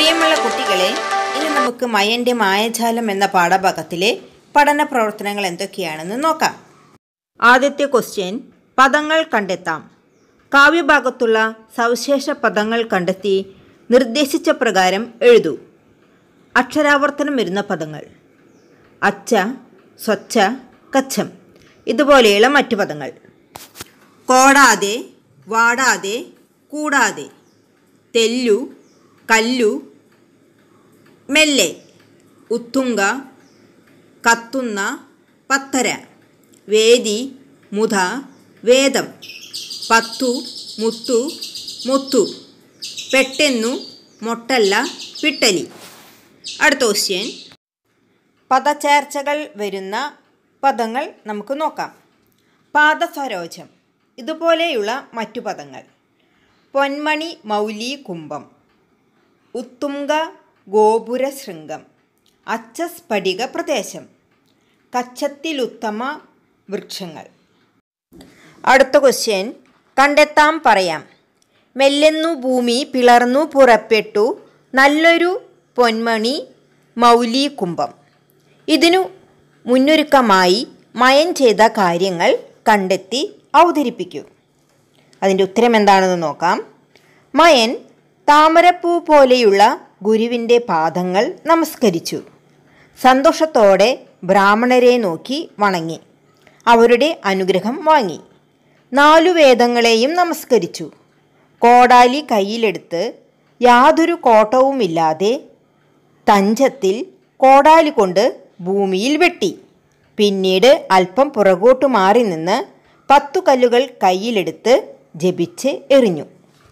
പ്രിയമുള്ള കുട്ടികളെ ഇനി നമുക്ക് മയന്റെ മായജാലം എന്ന പാഠഭാഗത്തിലെ പഠന പ്രവർത്തനങ്ങൾ എന്തൊക്കെയാണെന്ന് നോക്കാം ആദ്യത്തെ ക്വസ്റ്റ്യൻ പദങ്ങൾ കണ്ടെത്താം കാവ്യഭാഗത്തുള്ള സവിശേഷ പദങ്ങൾ കണ്ടെത്തി നിർദ്ദേശിച്ച പ്രകാരം എഴുതൂ അക്ഷരാവർത്തനം വരുന്ന പദങ്ങൾ അച്ച സ്വച്ഛ കച്ചം ഇതുപോലെയുള്ള മറ്റു പദങ്ങൾ കോടാതെ വാടാതെ കൂടാതെ തെല്ലു കല്ലു മെല്ലെ ഉത്തുങ്ക കത്തുന്ന പത്തര വേദി മുത വേദം പത്തു മുത്തു മുത്തു പെട്ടെന്നു മൊട്ടല്ല പിട്ടലി അടുത്ത ക്വസ്റ്റ്യൻ പദചേർച്ചകൾ വരുന്ന പദങ്ങൾ നമുക്ക് നോക്കാം പാദസരോജം ഇതുപോലെയുള്ള മറ്റു പദങ്ങൾ പൊന്മണി മൗലി കുംഭം ഉത്തുംഗ ഗോപുര ശൃംഗം അച്ചസ്ഫടിക പ്രദേശം കച്ചത്തിലുത്തമ വൃക്ഷങ്ങൾ അടുത്ത ക്വസ്റ്റ്യൻ കണ്ടെത്താം പറയാം മെല്ലെന്നു ഭൂമി പിളർന്നു പുറപ്പെട്ടു നല്ലൊരു പൊന്മണി മൗലി കുംഭം ഇതിനു മുന്നൊരുക്കമായി മയം ചെയ്ത കാര്യങ്ങൾ കണ്ടെത്തി അവതരിപ്പിക്കൂ അതിൻ്റെ ഉത്തരം എന്താണെന്ന് നോക്കാം മയൻ താമരപ്പൂ പോലെയുള്ള ഗുരുവിൻ്റെ പാദങ്ങൾ നമസ്കരിച്ചു സന്തോഷത്തോടെ ബ്രാഹ്മണരെ നോക്കി വണങ്ങി അവരുടെ അനുഗ്രഹം വാങ്ങി നാലു വേദങ്ങളെയും നമസ്കരിച്ചു കോടാലി കയ്യിലെടുത്ത് യാതൊരു കോട്ടവുമില്ലാതെ തഞ്ചത്തിൽ കോടാലി കൊണ്ട് ഭൂമിയിൽ വെട്ടി പിന്നീട് അല്പം പുറകോട്ട് മാറി നിന്ന് പത്തു കല്ലുകൾ കയ്യിലെടുത്ത് ജപിച്ച് എറിഞ്ഞു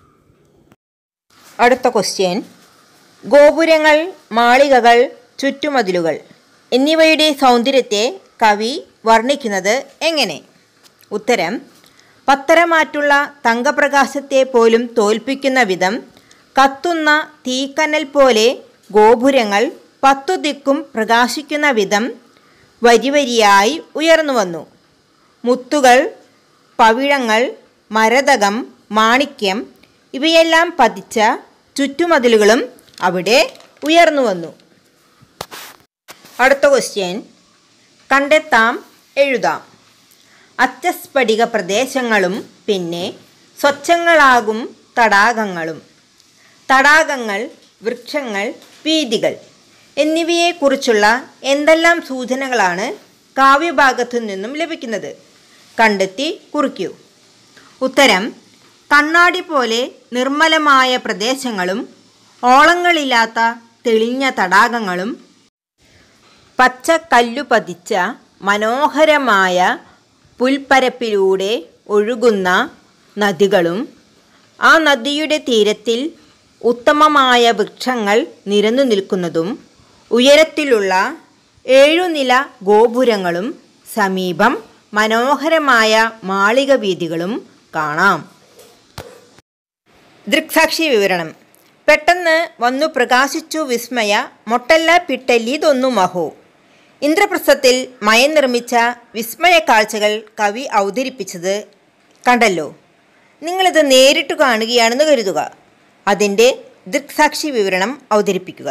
അടുത്ത ക്വസ്റ്റ്യൻ ഗോപുരങ്ങൾ മാളികകൾ ചുറ്റുമതിലുകൾ എന്നിവയുടെ സൗന്ദര്യത്തെ കവി വർണ്ണിക്കുന്നത് എങ്ങനെ ഉത്തരം പത്തരമാറ്റുള്ള തങ്കപ്രകാശത്തെ പോലും തോൽപ്പിക്കുന്ന വിധം കത്തുന്ന തീക്കനൽ പോലെ ഗോപുരങ്ങൾ പത്തു ദിക്കും പ്രകാശിക്കുന്ന വിധം വരിവരിയായി ഉയർന്നു വന്നു മുത്തുകൾ പവിഴങ്ങൾ മരതകം മാണിക്യം ഇവയെല്ലാം പതിച്ച ചുറ്റുമതിലുകളും അവിടെ ഉയർന്നു വന്നു അടുത്ത ക്വസ്റ്റ്യൻ കണ്ടെത്താം എഴുതാം അച്ചസ്ഫടിക പ്രദേശങ്ങളും പിന്നെ സ്വച്ഛങ്ങളാകും തടാകങ്ങളും തടാകങ്ങൾ വൃക്ഷങ്ങൾ വീതികൾ എന്നിവയെക്കുറിച്ചുള്ള എന്തെല്ലാം സൂചനകളാണ് കാവ്യഭാഗത്തു നിന്നും ലഭിക്കുന്നത് കണ്ടെത്തി കുറിക്കൂ ഉത്തരം കണ്ണാടി പോലെ നിർമ്മലമായ പ്രദേശങ്ങളും ഓളങ്ങളില്ലാത്ത തെളിഞ്ഞ തടാകങ്ങളും പച്ച കല്ലു പതിച്ച മനോഹരമായ പുൽപ്പരപ്പിലൂടെ ഒഴുകുന്ന നദികളും ആ നദിയുടെ തീരത്തിൽ ഉത്തമമായ വൃക്ഷങ്ങൾ നിരന്നു നിൽക്കുന്നതും ഉയരത്തിലുള്ള ഏഴുനില ഗോപുരങ്ങളും സമീപം മനോഹരമായ മാളിക വീതികളും കാണാം ദൃക്സാക്ഷി വിവരണം പെട്ടെന്ന് വന്നു പ്രകാശിച്ചു വിസ്മയ മൊട്ടല്ല പിട്ടല്ലി തൊന്നു മഹോ ഇന്ദ്രപ്രസ്ഥത്തിൽ മയം നിർമ്മിച്ച വിസ്മയ കാഴ്ചകൾ കവി അവതരിപ്പിച്ചത് കണ്ടല്ലോ നിങ്ങളിത് നേരിട്ട് കാണുകയാണെന്ന് കരുതുക അതിൻ്റെ ദൃക്സാക്ഷി വിവരണം അവതരിപ്പിക്കുക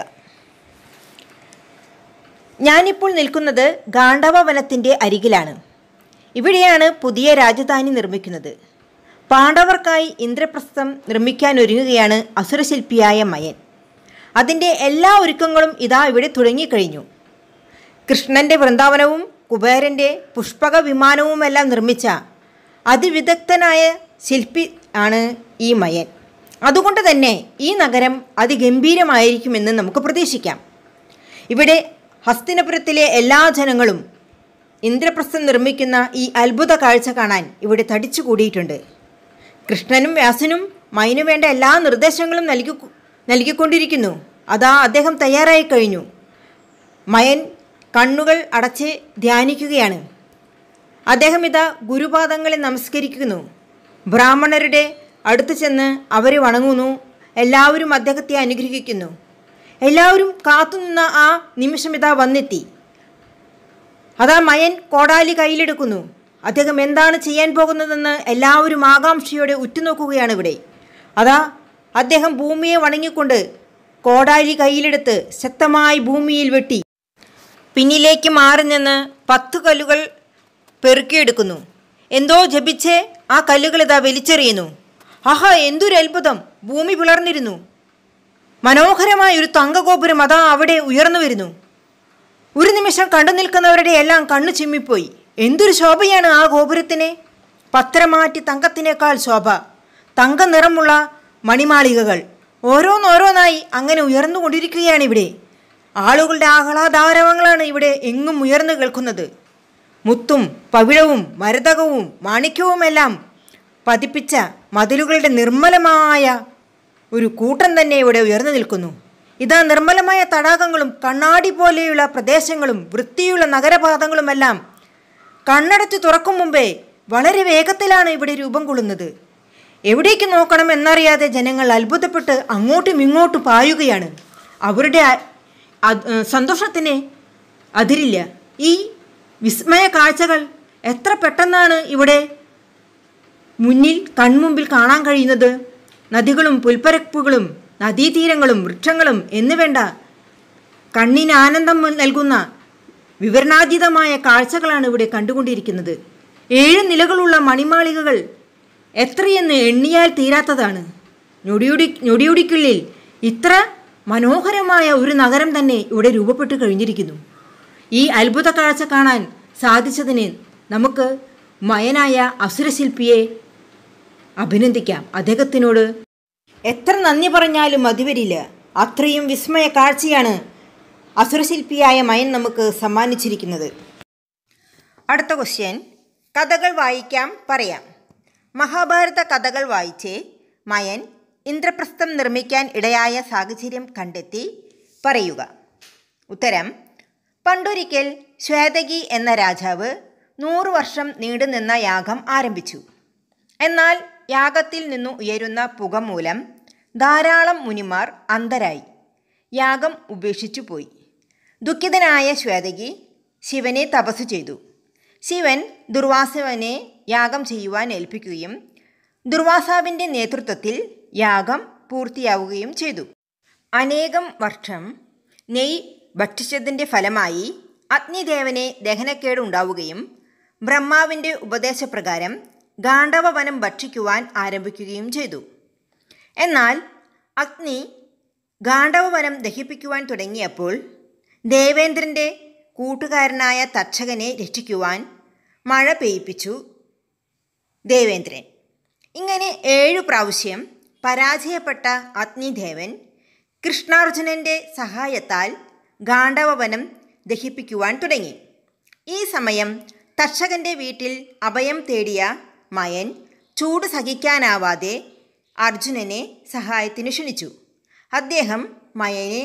ഞാനിപ്പോൾ നിൽക്കുന്നത് ഗാണ്ഡവ വനത്തിൻ്റെ അരികിലാണ് ഇവിടെയാണ് പുതിയ രാജധാനി നിർമ്മിക്കുന്നത് പാണ്ഡവർക്കായി ഇന്ദ്രപ്രസ്ഥം നിർമ്മിക്കാനൊരുങ്ങുകയാണ് അസുരശില്പിയായ മയൻ അതിൻ്റെ എല്ലാ ഒരുക്കങ്ങളും ഇതാ ഇവിടെ തുടങ്ങിക്കഴിഞ്ഞു കൃഷ്ണൻ്റെ വൃന്ദാവനവും കുബേരൻ്റെ പുഷ്പക വിമാനവുമെല്ലാം നിർമ്മിച്ച അതിവിദഗ്ധനായ ശില്പി ആണ് ഈ മയൻ അതുകൊണ്ട് തന്നെ ഈ നഗരം അതിഗംഭീരമായിരിക്കുമെന്ന് നമുക്ക് പ്രതീക്ഷിക്കാം ഇവിടെ ഹസ്തിനപുരത്തിലെ എല്ലാ ജനങ്ങളും ഇന്ദ്രപ്രസ്ഥം നിർമ്മിക്കുന്ന ഈ അത്ഭുത കാഴ്ച കാണാൻ ഇവിടെ തടിച്ചു കൂടിയിട്ടുണ്ട് കൃഷ്ണനും വ്യാസനും മൈനു വേണ്ട എല്ലാ നിർദ്ദേശങ്ങളും നൽകി നൽകിക്കൊണ്ടിരിക്കുന്നു അതാ അദ്ദേഹം തയ്യാറായി കഴിഞ്ഞു മയൻ കണ്ണുകൾ അടച്ച് ധ്യാനിക്കുകയാണ് അദ്ദേഹം ഇതാ ഗുരുപാദങ്ങളെ നമസ്കരിക്കുന്നു ബ്രാഹ്മണരുടെ അടുത്ത് ചെന്ന് അവരെ വണങ്ങുന്നു എല്ലാവരും അദ്ദേഹത്തെ അനുഗ്രഹിക്കുന്നു എല്ലാവരും കാത്തുനിന്ന ആ നിമിഷം ഇതാ വന്നെത്തി അതാ മയൻ കോടാലി കയ്യിലെടുക്കുന്നു അദ്ദേഹം എന്താണ് ചെയ്യാൻ പോകുന്നതെന്ന് എല്ലാവരും ആകാംക്ഷയോടെ ഉറ്റുനോക്കുകയാണ് ഇവിടെ അതാ അദ്ദേഹം ഭൂമിയെ വണങ്ങിക്കൊണ്ട് കോടാലി കയ്യിലെടുത്ത് ശക്തമായി ഭൂമിയിൽ വെട്ടി പിന്നിലേക്ക് മാറി നിന്ന് പത്തു കല്ലുകൾ പെറുക്കിയെടുക്കുന്നു എന്തോ ജപിച്ച് ആ കല്ലുകൾ ഇതാ വലിച്ചെറിയുന്നു ആഹാ എന്തൊരു അത്ഭുതം ഭൂമി പിളർന്നിരുന്നു മനോഹരമായ ഒരു തങ്കഗോപുരം അതാ അവിടെ ഉയർന്നു വരുന്നു ഒരു നിമിഷം കണ്ടു നിൽക്കുന്നവരുടെ എല്ലാം കണ്ണു ചിമ്മിപ്പോയി എന്തൊരു ശോഭയാണ് ആ ഗോപുരത്തിന് പത്രമാറ്റി തങ്കത്തിനേക്കാൾ ശോഭ തങ്ക നിറമുള്ള മണിമാളികകൾ ഓരോന്നോരോന്നായി അങ്ങനെ ഉയർന്നുകൊണ്ടിരിക്കുകയാണ് ഇവിടെ ആളുകളുടെ ആഹ്ലാദാരവങ്ങളാണ് ഇവിടെ എങ്ങും ഉയർന്നു കേൾക്കുന്നത് മുത്തും പവിഴവും മരതകവും മാണിക്യവുമെല്ലാം പതിപ്പിച്ച മതിലുകളുടെ നിർമ്മലമായ ഒരു കൂട്ടം തന്നെ ഇവിടെ ഉയർന്നു നിൽക്കുന്നു ഇതാ നിർമ്മലമായ തടാകങ്ങളും കണ്ണാടി പോലെയുള്ള പ്രദേശങ്ങളും വൃത്തിയുള്ള നഗരപാതകളുമെല്ലാം കണ്ണടച്ച് തുറക്കും മുമ്പേ വളരെ വേഗത്തിലാണ് ഇവിടെ രൂപം കൊള്ളുന്നത് എവിടേക്ക് നോക്കണം എന്നറിയാതെ ജനങ്ങൾ അത്ഭുതപ്പെട്ട് അങ്ങോട്ടും ഇങ്ങോട്ടും പായുകയാണ് അവരുടെ ആ- അത്- ഏ, സന്തോഷത്തിന് അതിരില്ല ഈ വിസ്മയ കാഴ്ചകൾ എത്ര പെട്ടെന്നാണ് ഇവിടെ മുന്നിൽ കൺമുമ്പിൽ കാണാൻ കഴിയുന്നത് നദികളും പുൽപ്പരപ്പുകളും നദീതീരങ്ങളും വൃക്ഷങ്ങളും എന്നുവേണ്ട കണ്ണിന് ആനന്ദം നൽകുന്ന വിവരണാതീതമായ കാഴ്ചകളാണ് ഇവിടെ കണ്ടുകൊണ്ടിരിക്കുന്നത് ഏഴ് നിലകളുള്ള മണിമാളികകൾ എത്രയെന്ന് എണ്ണിയാൽ തീരാത്തതാണ് ഞൊടിയുടി ഞൊടിയുടിക്കുള്ളിൽ ഇത്ര മനോഹരമായ ഒരു നഗരം തന്നെ ഇവിടെ രൂപപ്പെട്ടു കഴിഞ്ഞിരിക്കുന്നു ഈ അത്ഭുത കാഴ്ച കാണാൻ സാധിച്ചതിന് നമുക്ക് മയനായ അസുരശില്പിയെ അഭിനന്ദിക്കാം അദ്ദേഹത്തിനോട് എത്ര നന്ദി പറഞ്ഞാലും മതി വരില്ല അത്രയും വിസ്മയ കാഴ്ചയാണ് അസുരശില്പിയായ മയൻ നമുക്ക് സമ്മാനിച്ചിരിക്കുന്നത് അടുത്ത ക്വസ്റ്റ്യൻ കഥകൾ വായിക്കാം പറയാം മഹാഭാരത കഥകൾ വായിച്ച് മയൻ ഇന്ദ്രപ്രസ്ഥം നിർമ്മിക്കാൻ ഇടയായ സാഹചര്യം കണ്ടെത്തി പറയുക ഉത്തരം പണ്ടൊരിക്കൽ ശ്വേതകി എന്ന രാജാവ് നൂറു വർഷം നീണ്ടുനിന്ന യാഗം ആരംഭിച്ചു എന്നാൽ യാഗത്തിൽ നിന്നു ഉയരുന്ന പുക മൂലം ധാരാളം മുനിമാർ അന്ധരായി യാഗം ഉപേക്ഷിച്ചു പോയി ദുഃഖിതനായ ശ്വേതകി ശിവനെ തപസ് ചെയ്തു ശിവൻ ദുർവാസവനെ യാഗം ചെയ്യുവാൻ ഏൽപ്പിക്കുകയും ദുർവാസാവിൻ്റെ നേതൃത്വത്തിൽ യാഗം പൂർത്തിയാവുകയും ചെയ്തു അനേകം വർഷം നെയ് ഭക്ഷിച്ചതിൻ്റെ ഫലമായി അഗ്നിദേവനെ ദഹനക്കേട് ഉണ്ടാവുകയും ബ്രഹ്മാവിൻ്റെ ഉപദേശപ്രകാരം ഗാണ്ഡവവനം ഭക്ഷിക്കുവാൻ ആരംഭിക്കുകയും ചെയ്തു എന്നാൽ അഗ്നി ഗാണ്ഡവവനം ദഹിപ്പിക്കുവാൻ തുടങ്ങിയപ്പോൾ ദേവേന്ദ്രൻ്റെ കൂട്ടുകാരനായ തക്ഷകനെ രക്ഷിക്കുവാൻ മഴ പെയ്യിപ്പിച്ചു ദേവേന്ദ്രൻ ഇങ്ങനെ ഏഴു പ്രാവശ്യം പരാജയപ്പെട്ട അഗ്നിദേവൻ കൃഷ്ണാർജുനൻ്റെ സഹായത്താൽ ഗാണ്ഡവവനം ദഹിപ്പിക്കുവാൻ തുടങ്ങി ഈ സമയം തക്ഷകൻ്റെ വീട്ടിൽ അഭയം തേടിയ മയൻ ചൂട് സഹിക്കാനാവാതെ അർജുനനെ സഹായത്തിന് ക്ഷണിച്ചു അദ്ദേഹം മയനെ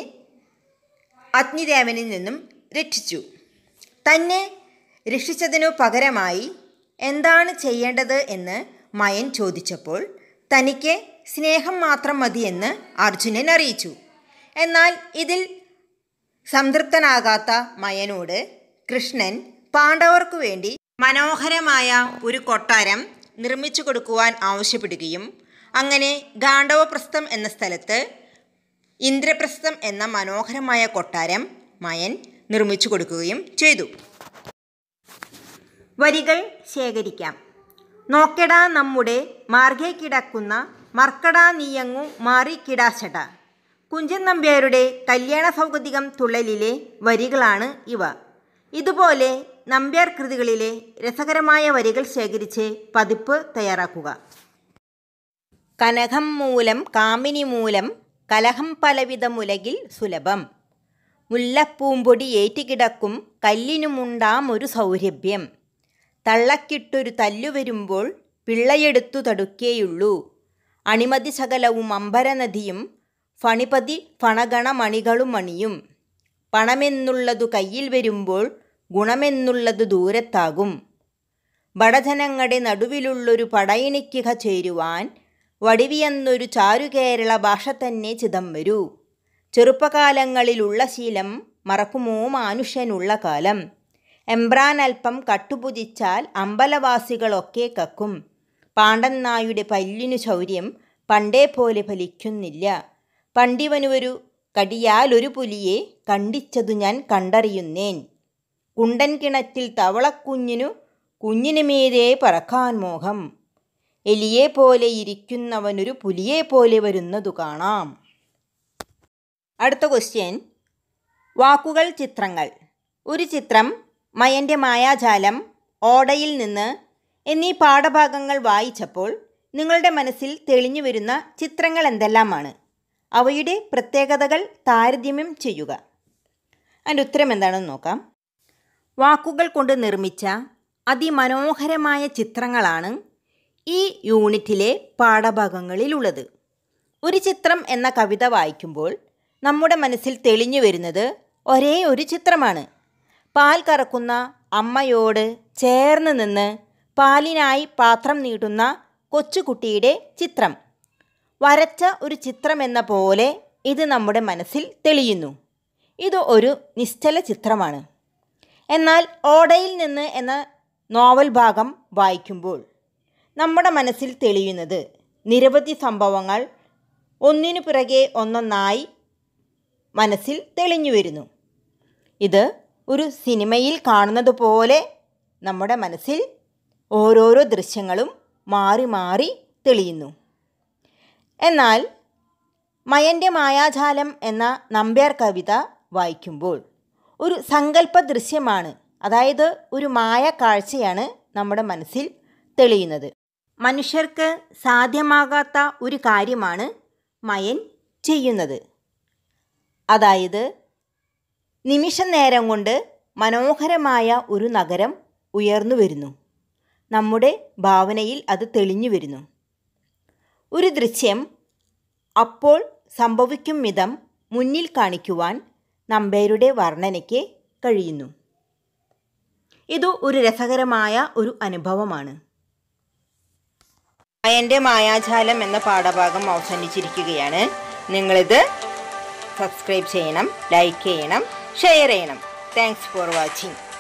അഗ്നിദേവനിൽ നിന്നും രക്ഷിച്ചു തന്നെ രക്ഷിച്ചതിനു പകരമായി എന്താണ് ചെയ്യേണ്ടത് എന്ന് മയൻ ചോദിച്ചപ്പോൾ തനിക്ക് സ്നേഹം മാത്രം മതിയെന്ന് അർജുനൻ അറിയിച്ചു എന്നാൽ ഇതിൽ സംതൃപ്തനാകാത്ത മയനോട് കൃഷ്ണൻ പാണ്ഡവർക്കു വേണ്ടി മനോഹരമായ ഒരു കൊട്ടാരം നിർമ്മിച്ചു കൊടുക്കുവാൻ ആവശ്യപ്പെടുകയും അങ്ങനെ ഗാണ്ഡവപ്രസ്ഥം എന്ന സ്ഥലത്ത് ഇന്ദ്രപ്രസ്ഥം എന്ന മനോഹരമായ കൊട്ടാരം മയൻ നിർമ്മിച്ചു കൊടുക്കുകയും ചെയ്തു വരികൾ ശേഖരിക്കാം നോക്കെടാ നമ്മുടെ മാർഗേ കിടക്കുന്ന മർക്കടാ നീയങ്ങു മാറിക്കിടാശട കുഞ്ചൻ നമ്പ്യാരുടെ കല്യാണ സൗഗതികം തുള്ളലിലെ വരികളാണ് ഇവ ഇതുപോലെ നമ്പ്യാർ കൃതികളിലെ രസകരമായ വരികൾ ശേഖരിച്ച് പതിപ്പ് തയ്യാറാക്കുക കനകം മൂലം കാമിനി മൂലം കലഹം പലവിധമുലകിൽ സുലഭം മുല്ലപ്പൂമ്പൊടി ഏറ്റുകിടക്കും കല്ലിനുമുണ്ടാം ഒരു സൗരഭ്യം തള്ളക്കിട്ടൊരു തല്ലു വരുമ്പോൾ പിള്ളയെടുത്തു തടുക്കേയുള്ളൂ അണിമതി സകലവും അമ്പരനദിയും ഫണിപതി ഫണഗണമണികളും മണിയും പണമെന്നുള്ളതു കയ്യിൽ വരുമ്പോൾ ഗുണമെന്നുള്ളതു ദൂരത്താകും ബടജനങ്ങളുടെ നടുവിലുള്ളൊരു പടയിണിക്കുക ചേരുവാൻ വടിവിയെന്നൊരു ചാരുകേരള ഭാഷ തന്നെ ചിതം വരൂ ചെറുപ്പകാലങ്ങളിലുള്ള ശീലം മറക്കുമോ മാനുഷ്യനുള്ള കാലം എംബ്രാൻ അല്പം കട്ടുപുതിച്ചാൽ അമ്പലവാസികളൊക്കെ കക്കും പാണ്ഡൻ നായുടെ പല്ലിനു ശൗര്യം പണ്ടേ പോലെ ഫലിക്കുന്നില്ല പണ്ടിവനു ഒരു കടിയാലൊരു പുലിയെ കണ്ടിച്ചതു ഞാൻ കണ്ടറിയുന്നേൻ കുണ്ടൻ കിണറ്റിൽ തവളക്കുഞ്ഞിനു കുഞ്ഞിനു മീതെ പറക്കാൻ മോഹം എലിയെ പോലെ ഇരിക്കുന്നവനൊരു പുലിയെ പോലെ വരുന്നതു കാണാം അടുത്ത ക്വസ്റ്റ്യൻ വാക്കുകൾ ചിത്രങ്ങൾ ഒരു ചിത്രം മയൻ്റെ മായാജാലം ഓടയിൽ നിന്ന് എന്നീ പാഠഭാഗങ്ങൾ വായിച്ചപ്പോൾ നിങ്ങളുടെ മനസ്സിൽ തെളിഞ്ഞു വരുന്ന ചിത്രങ്ങൾ എന്തെല്ലാമാണ് അവയുടെ പ്രത്യേകതകൾ താരതമ്യം ചെയ്യുക അതിൻ്റെ ഉത്തരം എന്താണെന്ന് നോക്കാം വാക്കുകൾ കൊണ്ട് നിർമ്മിച്ച അതിമനോഹരമായ ചിത്രങ്ങളാണ് ഈ യൂണിറ്റിലെ പാഠഭാഗങ്ങളിലുള്ളത് ഒരു ചിത്രം എന്ന കവിത വായിക്കുമ്പോൾ നമ്മുടെ മനസ്സിൽ തെളിഞ്ഞു വരുന്നത് ഒരേ ഒരു ചിത്രമാണ് പാൽ കറക്കുന്ന അമ്മയോട് ചേർന്ന് നിന്ന് പാലിനായി പാത്രം നീട്ടുന്ന കൊച്ചുകുട്ടിയുടെ ചിത്രം വരച്ച ഒരു ചിത്രം എന്ന പോലെ ഇത് നമ്മുടെ മനസ്സിൽ തെളിയുന്നു ഇത് ഒരു നിശ്ചല ചിത്രമാണ് എന്നാൽ ഓടയിൽ നിന്ന് എന്ന നോവൽ ഭാഗം വായിക്കുമ്പോൾ നമ്മുടെ മനസ്സിൽ തെളിയുന്നത് നിരവധി സംഭവങ്ങൾ ഒന്നിനു പിറകെ ഒന്നൊന്നായി മനസ്സിൽ തെളിഞ്ഞു വരുന്നു ഇത് ഒരു സിനിമയിൽ കാണുന്നത് പോലെ നമ്മുടെ മനസ്സിൽ ഓരോരോ ദൃശ്യങ്ങളും മാറി മാറി തെളിയുന്നു എന്നാൽ മയൻ്റെ മായാജാലം എന്ന നമ്പ്യാർ കവിത വായിക്കുമ്പോൾ ഒരു സങ്കല്പ ദൃശ്യമാണ് അതായത് ഒരു മായ കാഴ്ചയാണ് നമ്മുടെ മനസ്സിൽ തെളിയുന്നത് മനുഷ്യർക്ക് സാധ്യമാകാത്ത ഒരു കാര്യമാണ് മയൻ ചെയ്യുന്നത് അതായത് നിമിഷ നേരം കൊണ്ട് മനോഹരമായ ഒരു നഗരം ഉയർന്നു വരുന്നു നമ്മുടെ ഭാവനയിൽ അത് തെളിഞ്ഞു വരുന്നു ഒരു ദൃശ്യം അപ്പോൾ സംഭവിക്കും വിധം മുന്നിൽ കാണിക്കുവാൻ നമ്പേരുടെ വർണ്ണനയ്ക്ക് കഴിയുന്നു ഇത് ഒരു രസകരമായ ഒരു അനുഭവമാണ് എൻ്റെ മായാജാലം എന്ന പാഠഭാഗം അവസാനിച്ചിരിക്കുകയാണ് നിങ്ങളിത് സബ്സ്ക്രൈബ് ചെയ്യണം ലൈക്ക് ചെയ്യണം ഷെയർ ചെയ്യണം താങ്ക്സ് ഫോർ വാച്ചിങ്